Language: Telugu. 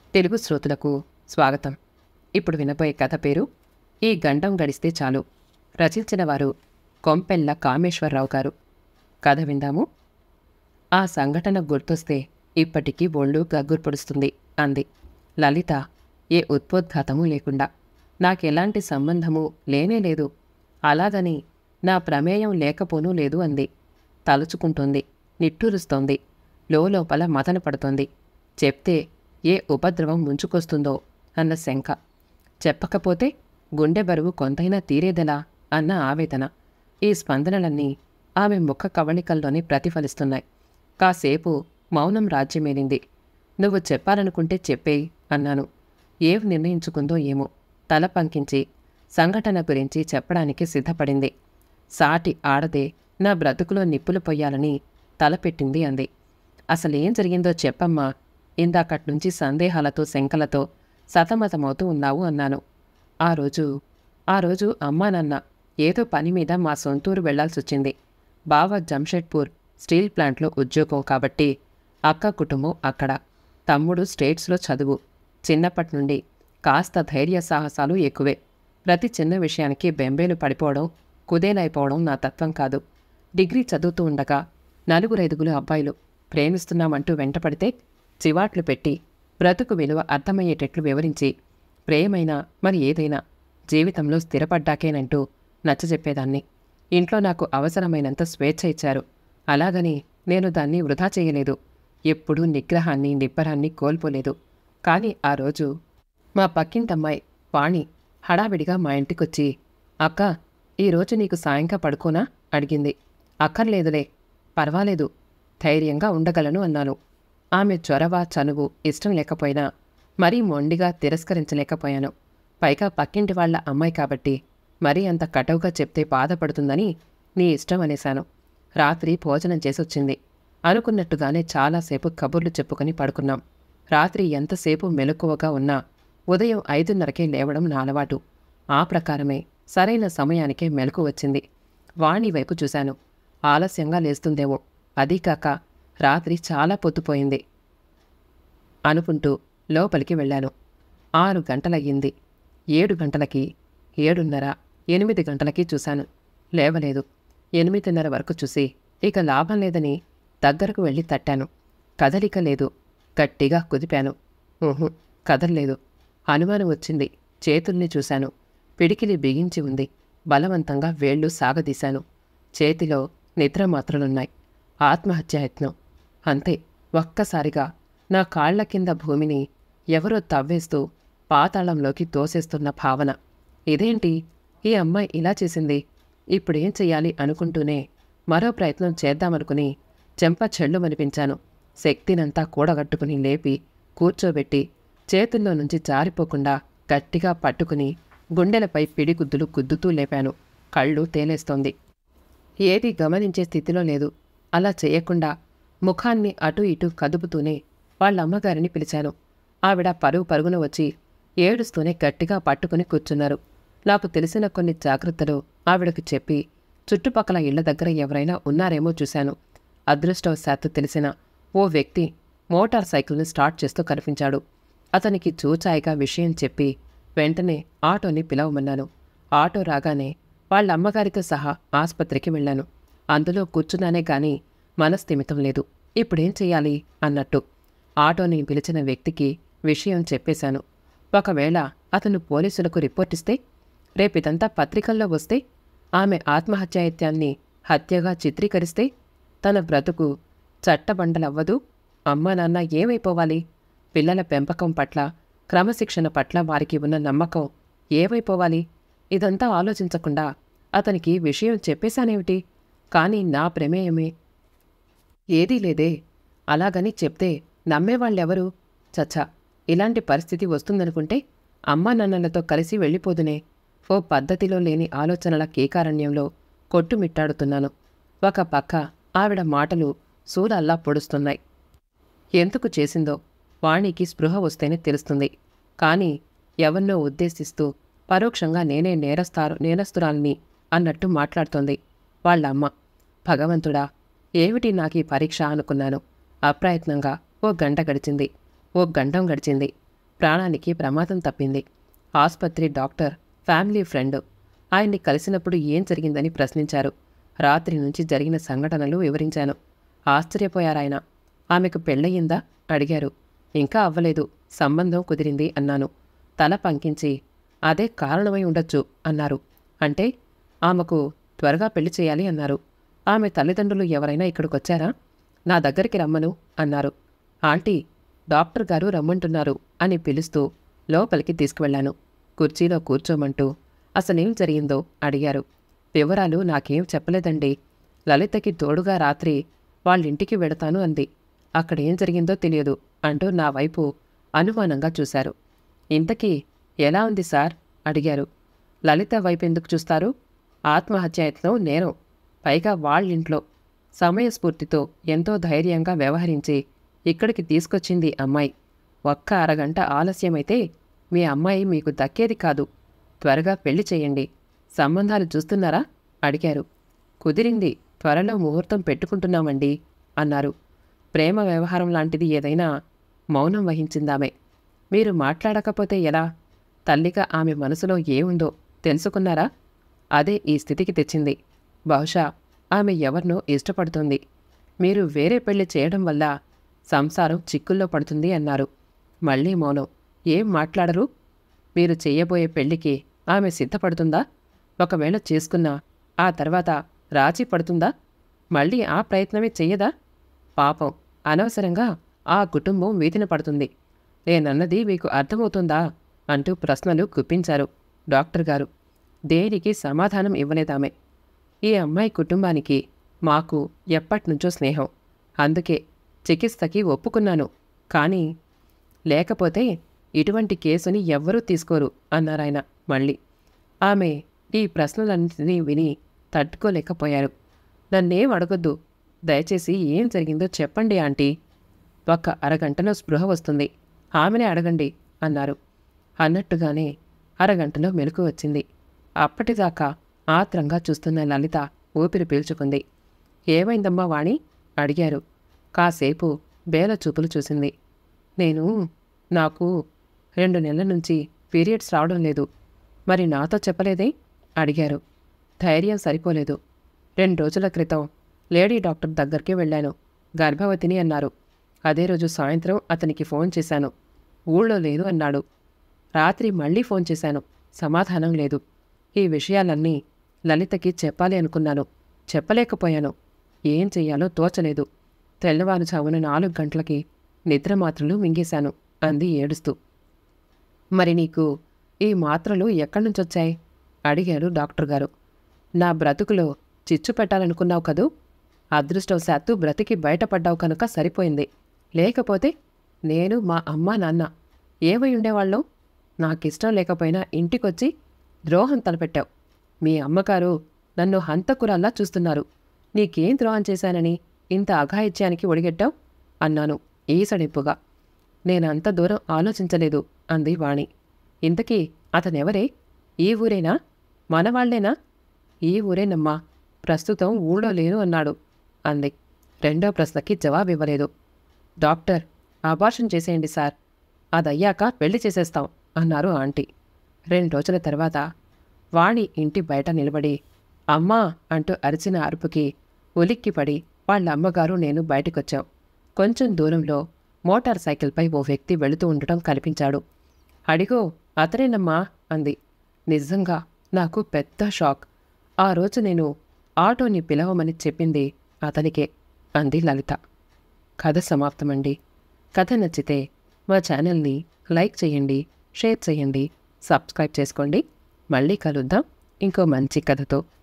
తెలుగు శ్రోతలకు స్వాగతం ఇప్పుడు వినబోయే కథ పేరు ఈ గండం గడిస్తే చాలు రచించిన వారు కొంపెల్ల కామేశ్వరరావు గారు కథ విందాము ఆ సంఘటన గుర్తొస్తే ఇప్పటికీ ఒళ్ళు గగ్గురు పొడుస్తుంది అంది లలిత ఏ ఉత్పోద్ఘాతము లేకుండా నాకెలాంటి సంబంధము లేనే లేదు అలాగని నా ప్రమేయం లేకపోనూ లేదు అంది తలుచుకుంటుంది నిట్టూరుస్తోంది లోపల మదన పడుతోంది చెప్తే ఏ ఉపద్రవం ముంచుకొస్తుందో అన్న శంక చెప్పకపోతే గుండె బరువు కొంతైనా తీరేదెలా అన్న ఆవేదన ఈ స్పందనలన్నీ ఆమె ముఖ కవళికల్లోనే ప్రతిఫలిస్తున్నాయి కాసేపు మౌనం రాజ్యమేలింది నువ్వు చెప్పాలనుకుంటే చెప్పేయి అన్నాను ఏం నిర్ణయించుకుందో ఏమో తల పంకించి సంఘటన గురించి చెప్పడానికి సిద్ధపడింది సాటి ఆడదే నా బ్రతుకులో నిప్పులు పొయ్యాలని తలపెట్టింది అంది అసలేం జరిగిందో చెప్పమ్మా ఇందాకట్నుంచి సందేహాలతో శంకలతో సతమతమవుతూ ఉన్నావు అన్నాను ఆ రోజు ఆ రోజు అమ్మా నాన్న ఏదో పని మీద మా సొంతూరు వెళ్లాల్సొచ్చింది బావ జంషెడ్పూర్ స్టీల్ ప్లాంట్లో ఉద్యోగం కాబట్టి అక్క కుటుంబం అక్కడ తమ్ముడు స్టేట్స్లో చదువు చిన్నప్పటి నుండి కాస్త ధైర్య సాహసాలు ఎక్కువే ప్రతి చిన్న విషయానికి బెంబేలు పడిపోవడం కుదేలైపోవడం నా తత్వం కాదు డిగ్రీ చదువుతూ ఉండగా నలుగురైదుగురు అబ్బాయిలు ప్రేమిస్తున్నామంటూ వెంటపడితే చివాట్లు పెట్టి బ్రతుకు విలువ అర్థమయ్యేటట్లు వివరించి ప్రేమైనా మరి ఏదైనా జీవితంలో స్థిరపడ్డాకేనంటూ నచ్చజెప్పేదాన్ని ఇంట్లో నాకు అవసరమైనంత స్వేచ్ఛ ఇచ్చారు అలాగని నేను దాన్ని వృధా చేయలేదు ఎప్పుడూ నిగ్రహాన్ని నిబ్బరాన్ని కోల్పోలేదు కానీ ఆ రోజు మా పక్కింటమ్మాయి వాణి హడావిడిగా మా ఇంటికొచ్చి అక్క ఈరోజు నీకు సాయంగా పడుకోనా అడిగింది అక్కర్లేదులే పర్వాలేదు ధైర్యంగా ఉండగలను అన్నాను ఆమె చొరవ చనువు ఇష్టం లేకపోయినా మరీ మొండిగా తిరస్కరించలేకపోయాను పైగా పక్కింటి వాళ్ళ అమ్మాయి కాబట్టి మరీ అంత కటవుగా చెప్తే బాధపడుతుందని నీ ఇష్టం అనేశాను రాత్రి భోజనం చేసొచ్చింది అనుకున్నట్టుగానే చాలాసేపు కబుర్లు చెప్పుకొని పడుకున్నాం రాత్రి ఎంతసేపు మెలకువగా ఉన్నా ఉదయం ఐదున్నరకే లేవడం నా అలవాటు ఆ ప్రకారమే సరైన సమయానికే మెలకు వచ్చింది వాణి వైపు చూశాను ఆలస్యంగా లేస్తుందేమో అదీ కాక రాత్రి చాలా పొద్దుపోయింది అనుకుంటూ లోపలికి వెళ్ళాను ఆరు గంటలయ్యింది ఏడు గంటలకి ఏడున్నర ఎనిమిది గంటలకి చూశాను లేవలేదు ఎనిమిదిన్నర వరకు చూసి ఇక లాభం లేదని దగ్గరకు వెళ్ళి తట్టాను కదలిక లేదు గట్టిగా కుదిపాను ఊహు కదల్లేదు అనుమానం వచ్చింది చేతుల్ని చూశాను పిడికిలి బిగించి ఉంది బలవంతంగా వేళ్ళు సాగదీశాను చేతిలో నిద్రమాత్రలున్నాయి ఆత్మహత్యాయత్నం అంతే ఒక్కసారిగా నా కాళ్ల కింద భూమిని ఎవరో తవ్వేస్తూ పాతాళంలోకి తోసేస్తున్న భావన ఇదేంటి ఈ అమ్మాయి ఇలా చేసింది ఇప్పుడేం చెయ్యాలి అనుకుంటూనే మరో ప్రయత్నం చేద్దామనుకుని చెంప చెళ్ళుమనిపించాను శక్తినంతా కూడగట్టుకుని లేపి కూర్చోబెట్టి చేతుల్లో నుంచి జారిపోకుండా గట్టిగా పట్టుకుని గుండెలపై పిడిగుద్దులు గుద్దుతూ లేపాను కళ్ళు తేలేస్తోంది ఏది గమనించే స్థితిలో లేదు అలా చేయకుండా ముఖాన్ని అటు ఇటు కదుపుతూనే వాళ్ళ అమ్మగారిని పిలిచాను ఆవిడ పరుగు పరుగున వచ్చి ఏడుస్తూనే గట్టిగా పట్టుకుని కూర్చున్నారు నాకు తెలిసిన కొన్ని జాగ్రత్తలు ఆవిడకు చెప్పి చుట్టుపక్కల ఇళ్ల దగ్గర ఎవరైనా ఉన్నారేమో చూశాను అదృష్టవశాత్తు తెలిసిన ఓ వ్యక్తి మోటార్ సైకిల్ని స్టార్ట్ చేస్తూ కనిపించాడు అతనికి చూచాయిగా విషయం చెప్పి వెంటనే ఆటోని పిలవమన్నాను ఆటో రాగానే వాళ్ళ అమ్మగారితో సహా ఆసుపత్రికి వెళ్ళాను అందులో కూర్చున్నానే గాని మనస్థిమితం లేదు ఇప్పుడేం చెయ్యాలి అన్నట్టు ఆటోని పిలిచిన వ్యక్తికి విషయం చెప్పేశాను ఒకవేళ అతను పోలీసులకు రిపోర్ట్ ఇస్తే రేపిదంతా పత్రికల్లో వస్తే ఆమె ఆత్మహత్యాయత్యాన్ని హత్యగా చిత్రీకరిస్తే తన బ్రతుకు చట్టబండలవ్వదు అమ్మా నాన్న ఏమైపోవాలి పిల్లల పెంపకం పట్ల క్రమశిక్షణ పట్ల వారికి ఉన్న నమ్మకం ఏమైపోవాలి ఇదంతా ఆలోచించకుండా అతనికి విషయం చెప్పేశానేమిటి కానీ నా ప్రమేయమే ఏదీ లేదే అలాగని చెప్తే నమ్మేవాళ్ళెవరు చచ్చా ఇలాంటి పరిస్థితి వస్తుందనుకుంటే అమ్మా నాన్నలతో కలిసి వెళ్ళిపోదునే ఓ పద్ధతిలో లేని ఆలోచనల కీకారణ్యంలో కొట్టుమిట్టాడుతున్నాను ఒక పక్క ఆవిడ మాటలు సూరల్లా పొడుస్తున్నాయి ఎందుకు చేసిందో వాణికి స్పృహ వస్తేనే తెలుస్తుంది కానీ ఎవన్నో ఉద్దేశిస్తూ పరోక్షంగా నేనే నేరస్తారు నేరస్తురాల్ని అన్నట్టు మాట్లాడుతోంది వాళ్ళమ్మ భగవంతుడా ఏమిటి నాకీ పరీక్ష అనుకున్నాను అప్రయత్నంగా ఓ గంట గడిచింది ఓ గంటం గడిచింది ప్రాణానికి ప్రమాదం తప్పింది ఆసుపత్రి డాక్టర్ ఫ్యామిలీ ఫ్రెండ్ ఆయన్ని కలిసినప్పుడు ఏం జరిగిందని ప్రశ్నించారు రాత్రి నుంచి జరిగిన సంఘటనలు వివరించాను ఆశ్చర్యపోయారాయన ఆమెకు పెళ్ళయిందా అడిగారు ఇంకా అవ్వలేదు సంబంధం కుదిరింది అన్నాను తల పంకించి అదే కారణమై ఉండొచ్చు అన్నారు అంటే ఆమెకు త్వరగా పెళ్లి చేయాలి అన్నారు ఆమె తల్లిదండ్రులు ఎవరైనా ఇక్కడికొచ్చారా నా దగ్గరికి రమ్మను అన్నారు ఆంటీ డాక్టర్ గారు రమ్మంటున్నారు అని పిలుస్తూ లోపలికి తీసుకువెళ్ళాను కుర్చీలో కూర్చోమంటూ అసలేం జరిగిందో అడిగారు వివరాలు నాకేం చెప్పలేదండి లలితకి తోడుగా రాత్రి వాళ్ళింటికి వెడతాను అంది అక్కడేం జరిగిందో తెలియదు అంటూ నా వైపు అనుమానంగా చూశారు ఇంతకీ ఎలా ఉంది సార్ అడిగారు లలిత వైపు ఎందుకు చూస్తారు ఆత్మహత్యాయత్నం నేరం పైగా వాళ్ళింట్లో సమయస్ఫూర్తితో ఎంతో ధైర్యంగా వ్యవహరించి ఇక్కడికి తీసుకొచ్చింది అమ్మాయి ఒక్క అరగంట ఆలస్యమైతే మీ అమ్మాయి మీకు దక్కేది కాదు త్వరగా పెళ్లి చేయండి సంబంధాలు చూస్తున్నారా అడిగారు కుదిరింది త్వరలో ముహూర్తం పెట్టుకుంటున్నామండి అన్నారు ప్రేమ వ్యవహారం లాంటిది ఏదైనా మౌనం వహించిందామె మీరు మాట్లాడకపోతే ఎలా తల్లిగా ఆమె మనసులో ఏముందో తెలుసుకున్నారా అదే ఈ స్థితికి తెచ్చింది బహుశా ఆమె ఎవరినో ఇష్టపడుతుంది మీరు వేరే పెళ్లి చేయడం వల్ల సంసారం చిక్కుల్లో పడుతుంది అన్నారు మళ్ళీ మౌనం ఏం మాట్లాడరు మీరు చెయ్యబోయే పెళ్లికి ఆమె సిద్ధపడుతుందా ఒకవేళ చేసుకున్నా ఆ తర్వాత రాజీ పడుతుందా మళ్ళీ ఆ ప్రయత్నమే చెయ్యదా పాపం అనవసరంగా ఆ కుటుంబం వీధిన పడుతుంది నేనన్నది మీకు అర్థమవుతుందా అంటూ ప్రశ్నలు గుప్పించారు డాక్టర్ గారు దేనికి సమాధానం ఇవ్వలేదామె ఈ అమ్మాయి కుటుంబానికి మాకు ఎప్పటినుంచో స్నేహం అందుకే చికిత్సకి ఒప్పుకున్నాను కానీ లేకపోతే ఇటువంటి కేసుని ఎవ్వరూ తీసుకోరు అన్నారాయన మళ్ళీ ఆమె ఈ ప్రశ్నలన్నింటినీ విని తట్టుకోలేకపోయారు నన్నేం అడగొద్దు దయచేసి ఏం జరిగిందో చెప్పండి ఆంటీ ఒక్క అరగంటలో స్పృహ వస్తుంది ఆమెనే అడగండి అన్నారు అన్నట్టుగానే అరగంటలో మెలకు వచ్చింది అప్పటిదాకా ఆత్రంగా చూస్తున్న లలిత ఊపిరి పీల్చుకుంది ఏమైందమ్మా వాణి అడిగారు కాసేపు బేల చూపులు చూసింది నేను నాకు రెండు నెలల నుంచి పీరియడ్స్ రావడం లేదు మరి నాతో చెప్పలేదే అడిగారు ధైర్యం సరిపోలేదు రెండు రోజుల క్రితం లేడీ డాక్టర్ దగ్గరికి వెళ్ళాను గర్భవతిని అన్నారు అదే రోజు సాయంత్రం అతనికి ఫోన్ చేశాను ఊళ్ళో లేదు అన్నాడు రాత్రి మళ్ళీ ఫోన్ చేశాను సమాధానం లేదు ఈ విషయాలన్నీ లలితకి చెప్పాలి అనుకున్నాను చెప్పలేకపోయాను ఏం చెయ్యాలో తోచలేదు తెల్లవారుజామున నాలుగు గంటలకి నిద్ర మాత్రలు మింగేశాను అంది ఏడుస్తూ మరి నీకు ఈ మాత్రలు ఎక్కడి నుంచొచ్చాయి అడిగారు డాక్టర్ గారు నా బ్రతుకులో చిచ్చు పెట్టాలనుకున్నావు కదూ అదృష్టవశాత్తు బ్రతికి బయటపడ్డావు కనుక సరిపోయింది లేకపోతే నేను మా అమ్మ నాన్న ఏమై ఉండేవాళ్ళం నాకిష్టం లేకపోయినా ఇంటికొచ్చి ద్రోహం తలపెట్టావు మీ అమ్మగారు నన్ను హంతకురాల్లా చూస్తున్నారు నీకేం ద్రోహం చేశానని ఇంత అఘాయిత్యానికి ఒడిగెట్టావు అన్నాను ఈసడింపుగా నేనంత దూరం ఆలోచించలేదు అంది వాణి ఇంతకీ అతనెవరే ఈ ఊరేనా మనవాళ్లేనా ఈ ఊరేనమ్మా ప్రస్తుతం ఊళ్ళో లేను అన్నాడు అంది రెండో ప్రశ్నకి జవాబివ్వలేదు డాక్టర్ అబార్షన్ చేసేయండి సార్ అదయ్యాక పెళ్లి చేసేస్తాం అన్నారు ఆంటీ రెండు రోజుల తర్వాత వాణి ఇంటి బయట నిలబడి అమ్మా అంటూ అరిచిన అరుపుకి ఉలిక్కిపడి వాళ్ళ అమ్మగారు నేను బయటకొచ్చాం కొంచెం దూరంలో మోటార్ సైకిల్పై ఓ వ్యక్తి వెళుతూ ఉండటం కనిపించాడు అడిగో అతనేనమ్మా అంది నిజంగా నాకు పెద్ద షాక్ ఆ రోజు నేను ఆటోని పిలవమని చెప్పింది అతనికే అంది లలిత కథ సమాప్తమండి కథ నచ్చితే మా ఛానల్ని లైక్ చేయండి షేర్ చేయండి సబ్స్క్రైబ్ చేసుకోండి మళ్ళీ కలుద్దాం ఇంకో మంచి కథతో